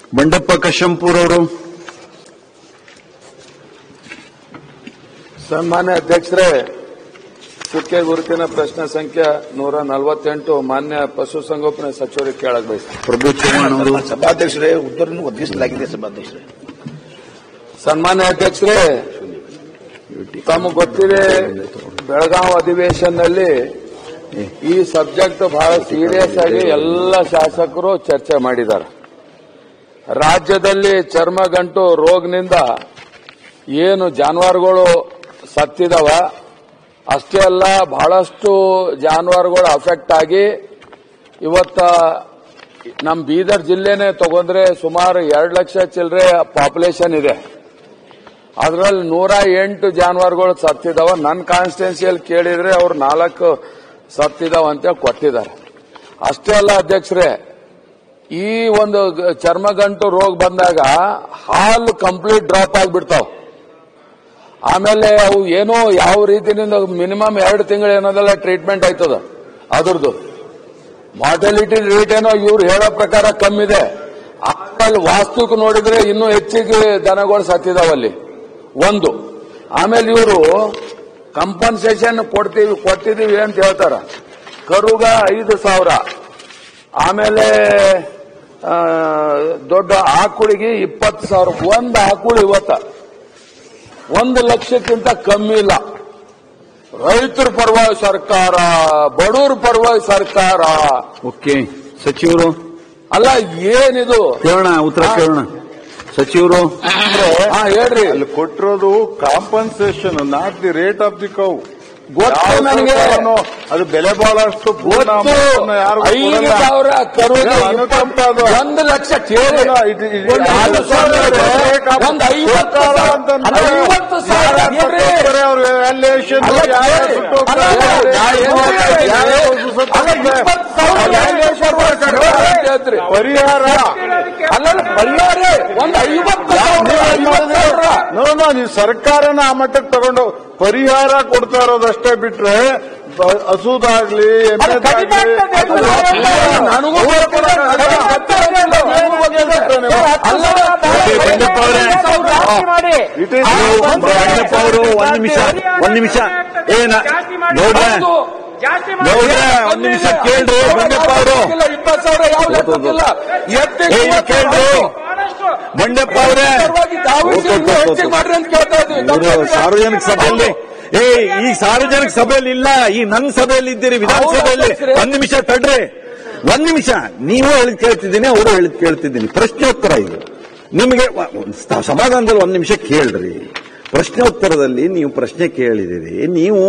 ಬಂಡಪ್ಪ ಕಶಂಪೂರ್ ಅವರು ಸನ್ಮಾನ್ಯ ಅಧ್ಯಕ್ಷರೇ ಚುಕ್ಕೆ ಗುರುತಿನ ಪ್ರಶ್ನೆ ಸಂಖ್ಯೆ ನೂರ ನಲವತ್ತೆಂಟು ಮಾನ್ಯ ಪಶುಸಂಗೋಪನೆ ಸಚಿವರಿಗೆ ಕೇಳಕ್ ಬಯಸ್ತೀನಿ ಪ್ರಭು ಚವ್ಹಾಣ್ ಅವರು ಸಭಾಧ್ಯಕ್ಷರೇ ಉತ್ತರವನ್ನು ಒದಗಿಸಲಾಗಿದೆ ಸಭಾಧ್ಯಕ್ಷರೇ ಸನ್ಮಾನ್ಯ ಅಧ್ಯಕ್ಷರೇ ತಮಗೆ ಗೊತ್ತಿದೆ ಬೆಳಗಾವಿ ಅಧಿವೇಶನದಲ್ಲಿ ಈ ಸಬ್ಜೆಕ್ಟ್ ಬಹಳ ಸೀರಿಯಸ್ ಆಗಿ ಎಲ್ಲ ಶಾಸಕರು ಚರ್ಚೆ ಮಾಡಿದ್ದಾರೆ ರಾಜ್ಯದಲ್ಲಿ ಚರ್ಮಗಂಟು ರೋಗನಿಂದ ಏನು ಜಾನುವಾರುಗಳು ಸತ್ತಿದವ ಅಷ್ಟೇ ಅಲ್ಲ ಬಹಳಷ್ಟು ಜಾನುವಾರುಗಳು ಅಫೆಕ್ಟ್ ಆಗಿ ಇವತ್ತ ನಮ್ಮ ಬೀದರ್ ಜಿಲ್ಲೆನೇ ತಗೊಂಡ್ರೆ ಸುಮಾರು ಎರಡು ಲಕ್ಷ ಚಿಲ್ಲರೆ ಪಾಪ್ಯುಲೇಷನ್ ಇದೆ ಅದರಲ್ಲಿ ನೂರ ಎಂಟು ಜಾನುವಾರುಗಳು ಸತ್ತಿದಾವ ನನ್ನ ಕಾನ್ಸ್ಟಿಟ್ಯೂನ್ಸಿಯಲ್ಲಿ ಕೇಳಿದ್ರೆ ಅವ್ರು ನಾಲ್ಕು ಸತ್ತಿದಾವ ಅಂತ ಕೊಟ್ಟಿದ್ದಾರೆ ಅಷ್ಟೇ ಅಲ್ಲ ಅಧ್ಯಕ್ಷರೇ ಈ ಒಂದು ಗ- ಚರ್ಮಗಂಟು ರೋಗ ಬಂದಾಗ ಹಾಲು ಕಂಪ್ಲೀಟ್ ಡ್ರಾಪ್ ಆಗಿಬಿಡ್ತಾವ ಆಮೇಲೆ ಅವು ಏನೋ ಯಾವ ರೀತಿನಿಂದ ಮಿನಿಮಮ್ ಎರಡು ತಿಂಗಳು ಏನದಲ್ಲ ಟ್ರೀಟ್ಮೆಂಟ್ ಆಯ್ತದ ಅದ್ರದ್ದು ಮಾರ್ಟಾಲಿಟಿ ರೇಟ್ ಏನೋ ಇವ್ರು ಹೇಳೋ ಪ್ರಕಾರ ಕಮ್ಮಿ ಇದೆ ಆಮೇಲೆ ವಾಸ್ತುಕ್ ನೋಡಿದ್ರೆ ಇನ್ನೂ ಹೆಚ್ಚಿಗೆ ದನಗಳು ಸತ್ತಿದಾವಲ್ಲಿ ಒಂದು ಆಮೇಲೆ ಇವರು ಕಂಪನ್ಸೇಷನ್ ಕೊಡ್ತೀವಿ ಕೊಟ್ಟಿದೀವಿ ಅಂತ ಹೇಳ್ತಾರ ಕರುಗ ಐದು ಸಾವಿರ ಆಮೇಲೆ ಆ, ದೊಡ್ಡ ಆಕುಳಿಗೆ ಇಪ್ಪತ್ತು ಸಾವಿರ ಒಂದು ಆಕುಳು ಇವತ್ತ ಒಂದು ಲಕ್ಷಕ್ಕಿಂತ ಕಮ್ಮಿ ಇಲ್ಲ ರೈತರ ಪರವಾಗಿ ಸರ್ಕಾರ ಬಡವ್ರ ಪರವಾಗಿ ಸರ್ಕಾರ ಓಕೆ ಸಚಿವರು ಅಲ್ಲ ಏನಿದು ಕೇಳೋಣ ಉತ್ತರ ಕೇಳೋಣ ಸಚಿವರು ಹಾ ಹೇಳ್ರಿ ಅಲ್ಲಿ ಕೊಟ್ಟಿರೋದು compensation not the rate of the cow ಗೊತ್ತು ನನಗೆ ಅದು ಬೆಲೆ ಬಹಳಷ್ಟು ಪೂರ್ಣ ಗೊತ್ತು ಮೊತ್ತವನ್ನು ಯಾರು ಐದು ಕೊಡಲ್ಲ. ಸಾವಿರ ಕರುವಿಗೆ ಇದು ಅನುಕಂಪ ಅದು. ಒಂದು ಲಕ್ಷ ಕೇಳಿ ಇಲ್ಲ, ಇದು- ಇದು- ಒಂದು ಇದು ಐದು ಸಾವಿರ ಅದು ಬೇಕಾ- ಒಂದು ಐವತ್ತು ಸರ್ಕಾರ ಸಾವಿರ ಅಂತಂದ್ರೆ ಅಲ್ಲ, ಐವತ್ತು ಸಾವಿರ ಯಾರು ಕೇಳ್ರಿ. ಕೊಡ್ತಾರೆ ಅವ್ರ evaluation, ಅಲ್ಲ, ಯಾರು ಕೇಳಿ. ಸುಟ್ಟು ಅಲ್ಲ, ಹೋಗ್ತಾರೆ, ನಾ ಏನ್ ಹೇಳ್ತೀನಿ? ಯಾರು ಯಾರು ಸುಟ್ಟು ಅಲ್ಲ, ಹೋಗ್ತಾರೆ. ಇಪ್ಪತ್ತು ಸಾವಿರ evaluation ಮಾಡ್ತಾರೆ. ಹೇಳ್ತೀರಿ. ಪರಿಹಾರ ಅಲ್ಲ ಪರಿಹಾರ ಒಂದು ಐವತ್ತು ಸಾವಿರ ಐವತ್ತು ಸಾವಿರ ನೋ ನೋ ನೀವು ಸರ್ಕಾರನ ಆ ಮಟ್ಟಕ್ಕೆ ತಗೊಂಡು ಪರಿಹಾರ ಕೊಡ್ತಾ ಇರೋದಷ್ಟೇ ಬಿಟ್ರೆ ಬ- ಹಸುದಾಗ್ಲಿ ಎಮ್ಮೆದಾಗ್ಲಿ ಅದು ನನಗೂ ಗೊತ್ತಿಲ್ಲ, ನನಗೂ ಗೊತ್ತಿಲ್ಲ, ನನಗೂ ಗೊತ್ತಿಲ್ಲ. ಅಲ್ಲ, ಬಂಡಪ್ಪ ಅವರೇ It is- ಬಂಡಪ್ಪ ಅವರು ಒಂದ್ ನಿಮಿಷ ಒಂದ್ ನಿಮಿಷ ಏನ ನೋಡ್ರೆ ಹೌದು. ನೋಡ್ರೆ ಒಂದ್ ನಿಮಿಷ ಕೇಳ್ರಿ ಬಂಡಪ್ಪ ಅವರು ಇಲ್ಲ, ಇಪ್ಪತ್ತು ಸಾವಿರ ಯಾವ ಲೆಕ್ಕಕ್ಕಿಲ್ಲ. ಎತ್ತಿ ಏ, ಇಲ್ಲಿ ಕೇಳ್ರಿ ಬಂಡಪ್ಪ ಅವರೇ ಪರವಾಗಿ ತಾವು ಇನ್ನು ಹೆಚ್ಚಿಗೆ ಮಾಡ್ರಿ ಅಂತ ಕೇಳ್ತಾ ಇದ್ದೀವಿ. ಇವರು ಸಾರ್ವಜನಿಕ ಸಭೆಯಲ್ಲಿ ಏ ಈ ಸಾರ್ವಜನಿಕ ಸಭೆಯಲ್ಲಿ ಇಲ್ಲ ಈ ನನ್ನ ಸಭೆಯಲ್ಲಿ ಇದ್ದೀರಿ ವಿಧಾನಸಭೆಯಲ್ಲಿ ಒಂದ್ ನಿಮಿಷ ತಡ್ರಿ ಒಂದ್ ನಿಮಿಷ ನೀವು ಹೇಳಿದ್ ಕೇಳ್ತಿದ್ದೀನಿ ಅವರು ಹೇಳಿದ್ ಕೇಳ್ತಿದ್ದೀನಿ ಪ್ರಶ್ನೋತ್ತರ ಇದು ನಿಮಗೆ ವ- ಒಂದ್ ಸ- ಸಮಾಧಾನದಲ್ಲಿ ಒಂದ್ ನಿಮಿಷ ಕೇಳ್ರಿ ಪ್ರಶ್ನೋತ್ತರದಲ್ಲಿ ನೀವು ಪ್ರಶ್ನೆ ಕೇಳಿದಿರಿ ನೀವು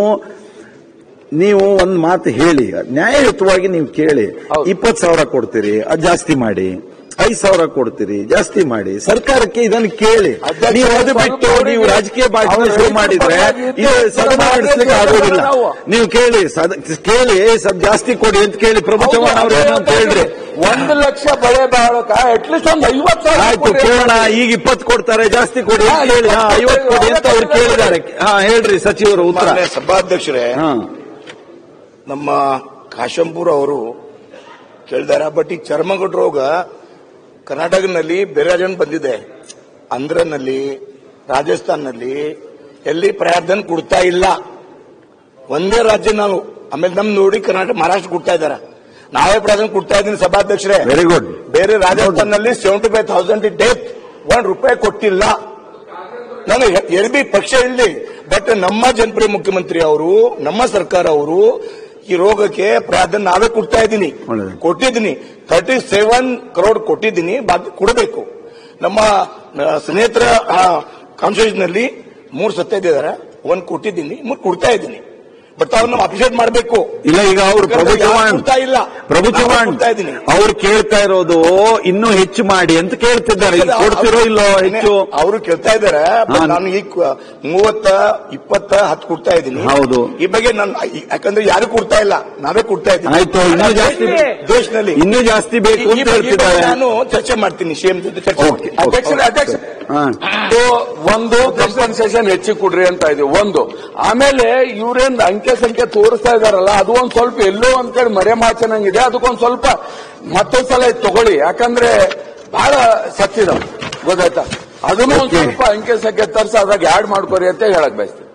ನೀವು ಒಂದ್ ಮಾತು ಹೇಳಿ ನ್ಯಾಯಯುತವಾಗಿ ನೀವು ಕೇಳಿ ಹೌದು. ಇಪ್ಪತ್ತು ಸಾವಿರ ಕೊಡ್ತೀರಿ ಅದು ಜಾಸ್ತಿ ಮಾಡಿ ಐದ್ ಸಾವಿರ ಕೊಡ್ತೀರಿ ಜಾಸ್ತಿ ಮಾಡಿ ಸರ್ಕಾರಕ್ಕೆ ಇದನ್ನು ಕೇಳಿ ಅಧ್ಯಕ್ಷ, ನೀವು ಅದು ಬಿಟ್ಟು ಸ್ವಲ್ಪ ನೀವು ಅವರಿಗೆ- ರಾಜಕೀಯ ಭಾಷಣ ಅವ್ರು ಶುರು ರೈತರ ಮಾಡಿದ್ರೆ ಪರವಾಗಿ ಇದು ಇದ್ದು ಸದನ ನಾವು ನಡೆಸಲಿಕ್ಕೆ ನಾವು ಆಗೋದಿಲ್ಲ ನಾವು. ನೀವು ಕೇಳಿ ಸದ- ಕೇಳಿ ಸ್ವಲ್ಪ ಜಾಸ್ತಿ ಕೊಡಿ ಅಂತ ಕೇಳಿ ಪ್ರಭು ಚವ್ಹಾಣ್ ಅವ್ರು ಏನು ಅಂತ ಹೇಳ್ರಿ ಒಂದು ಲಕ್ಷ ಬೆಳೆ ಬಾಳಕ ಅಟ್ಲೀಸ್ಟ್ ಒಂದು ಐವತ್ತು ಸಾವಿರ ಆಯ್ತು ಕೊಡ್ರಿ. ಕೇಳೋಣ ಈಗ ಇಪ್ಪತ್ತು ಕೊಡ್ತಾರೆ ಜಾಸ್ತಿ ಕೊಡಿ ಅಂತ ಹಾ, ಹೇಳಿ ಹಾ ಐವತ್ತು ಕೊಡಿ ಅಂತ ಅವ್ರು ಕೇಳಿದ್ದಾರೆ ಹಾ ಹೇಳ್ರಿ ಸಚಿವರು ಉತ್ತರ ಮಾನ್ಯ ಸಭಾಧ್ಯಕ್ಷರೇ ಹಾ ನಮ್ಮ ಕಾಶಂಪುರ ಅವರು ಕೇಳಿದಾರ ಬಟ್ ಈ ಚರ್ಮಗಡ್ ರೋಗ ಕರ್ನಾಟಕದಲ್ಲಿ ಬೇರೆ ರಾಜ್ಯ ಬಂದಿದೆ ಆಂಧ್ರನಲ್ಲಿ ರಾಜಸ್ಥಾನ್ನಲ್ಲಿ ಎಲ್ಲಿ ಪ್ರಾರ್ಥನೆ ಕೊಡ್ತಾ ಇಲ್ಲ ಒಂದೇ ರಾಜ್ಯ ನಾವು ಆಮೇಲೆ ನಮ್ ನೋಡಿ ಕರ್ನಾಟಕ ಮಹಾರಾಷ್ಟ್ರ ಕೊಡ್ತಾ ಇದಾರೆ ನಾವೇ ಪ್ರಾರ್ಥನೆ ಕೊಡ್ತಾ ಇದ್ದೀನಿ ಸಭಾಧ್ಯಕ್ಷರೇ ವೆರಿ ಗುಡ್ ಬೇರೆ ರಾಜಸ್ಥಾನ್ನಲ್ಲಿ ಸೆವೆಂಟಿ ಫೈವ್ ತೌಸಂಡ್ ಡೆತ್ ಒಂದ್ ರೂಪಾಯಿ ಕೊಟ್ಟಿಲ್ಲ ನಾನು ಎಲ್ಲಿ ಪಕ್ಷ ಇಲ್ಲಿ ಬಟ್ ನಮ್ಮ ಜನಪ್ರಿಯ ಮುಖ್ಯಮಂತ್ರಿ ಅವರು ನಮ್ಮ ಸರ್ಕಾರ ಅವರು ಈ ರೋಗಕ್ಕೆ ಪ್ರಾಧಾನ್ಯ ನಾವೇ ಕೊಡ್ತಾ ಇದ್ದೀನಿ ಒಳ್ಳೆದು. ಕೊಟ್ಟಿದ್ದೀನಿ ತರ್ಟಿ ಸೆವೆನ್ ಕರೋಡ್ ಕೊಟ್ಟಿದ್ದೀನಿ ಬಾಕಿ ಕೊಡಬೇಕು ನಮ್ಮ ಆ, ಸ್ನೇಹಿತರ ಕಾನ್ಸ್ಟಿಟ್ಯೂಷನ್ ನಲ್ಲಿ ಮೂರು ಸತ್ತ ಇದ್ದಾರೆ ಒಂದ್ ಕೊಟ್ಟಿದ್ದೀನಿ ಮೂರು ಕೊಡ್ತಾ ಇದ್ದೀನಿ ಬಟ್ ಅವ್ರನ್ನ ಅಪ್ರಿಷಿಯೇಟ್ ಮಾಡಬೇಕು ಇಲ್ಲ ಈಗ ಅವರು ಪ್ರಭು ಚವ್ಹಾಣ್ ಕೊಡ್ತಾ ಇಲ್ಲ ಪ್ರಭು ನಾವೇ ಚವ್ಹಾಣ್ ಕೊಡ್ತಾ ಇದ್ದೀನಿ ಅವ್ರು ಕೇಳ್ತಾ ಇರೋದು ಇನ್ನೂ ಹೆಚ್ಚು ಮಾಡಿ ಅಂತ ಕೇಳ್ತಿದ್ದಾರೆ ಈಗ ಕೊಡ್ತಿರೋ ಇಲ್ಲೋ ಹೆಚ್ಚು ಅವರು ಕೇಳ್ತಾ ಇದಾರೆ ಹಾ. ನಾನು ಈಗ ಮೂವತ್ತ ಇಪ್ಪತ್ತ ಹತ್ತು ಕೊಡ್ತಾ ಇದ್ದೀನಿ ಹೌದು. ಈ ಬಗ್ಗೆ ನಾನು ಯಾಕಂದ್ರೆ ಯಾರು ಕೊಡ್ತಾ ಇಲ್ಲ ನಾವೇ ಕೊಡ್ತಾ ಇದ್ದೀನಿ ಆಯ್ತು ಇನ್ನೂ ಜಾಸ್ತಿ ದೇಶದಲ್ಲಿ ಇನ್ನೂ ಜಾಸ್ತಿ ಬೇಕು ಈ- ಈ ಅಂತ ಬಗ್ಗೆ ಹೇಳ್ತಿದ್ದಾರೆ ನಾನು ಚರ್ಚೆ ಮಾಡ್ತೀನಿ ಸಿಎಂ ಜೊತೆ ಚರ್ಚೆ ಓಕೆ ಮಾಡ್ತೀನಿ ಅಧ್ಯಕ್ಷರೇ ಅಧ್ಯಕ್ಷ ಹಾ ಇದು ಒಂದು ಕಂಪನ್ಸೇಷನ್ ಹೆಚ್ಚಿಗೆ ಕೊಡ್ರಿ ಅಂತ ಇದೀವಿ ಒಂದು ಆಮೇಲೆ ಇವ್ರೇನ್ ಅಂಕೆ ಸಂಖ್ಯೆ ತೋರಿಸ್ತಾ ಇದಾರಲ್ಲ ಅದು ಒಂದ್ ಸ್ವಲ್ಪ ಎಲ್ಲೋ ಒಂದ್ ಕಡೆ ಮರೆ ಮಾಚನಂಗಿದೆ ಅದಕ್ಕೊಂದ್ ಸ್ವಲ್ಪ ಮತ್ತೊಂದ್ಸಲ ಇದ್ ತಗೊಳ್ಳಿ ಯಾಕಂದ್ರೆ ಬಹಳ ಸತ್ತಿದ ಗೊತ್ತಾಯ್ತಾ ಅದನ್ನು ಒಂದ್ Okay. ಸ್ವಲ್ಪ ಅಂಕೆ ಸಂಖ್ಯೆ ತರಿಸಿ ಅದ್ರಾಗ ಆಡ್ ಮಾಡ್ಕೊರಿ ಅಂತ ಹೇಳಕ್ ಬಯಸ್ತೀನಿ